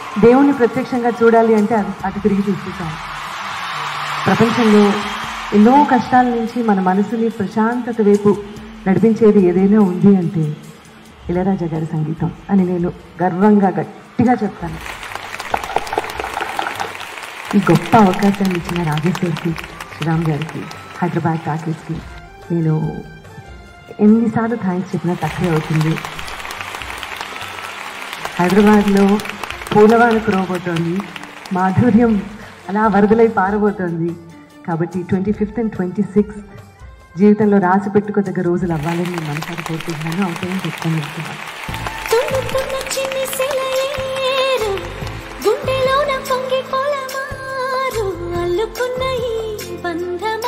దేవుణ్ణి ప్రత్యక్షంగా చూడాలి అంటే అది అటు తిరిగి చూసేసాం ప్రపంచంలో ఎన్నో కష్టాల నుంచి మన మనసుని ప్రశాంతత వైపు నడిపించేది ఏదైనా ఉంది అంటే ఇళయరాజా గారి సంగీతం అని నేను గర్వంగా గట్టిగా చెప్తాను ఈ గొప్ప అవకాశాన్ని ఇచ్చిన రాజేశ్వర్కి శ్రీరామ్ గారికి హైదరాబాద్ టాకీస్కి నేను ఎన్నిసార్లు థ్యాంక్స్ చెప్పినా తక్కువే అవుతుంది హైదరాబాద్లో పూలవాన కురవబోతోంది మాధుర్యం అలా వరదలై పారబోతోంది కాబట్టి twenty fifth and twenty six జీవితంలో రాసి పెట్టుకోదగ్గ రోజులు అవ్వాలని నేను మనసారి కోరుకుంటున్నాను అవుతాయని చెప్తాను వెళ్తున్నాను తున్నుతున్న చిన్ని సెలయేరు గుండెలోన పొంగి పొలమారు అల్లుకున్న ఈ బంధం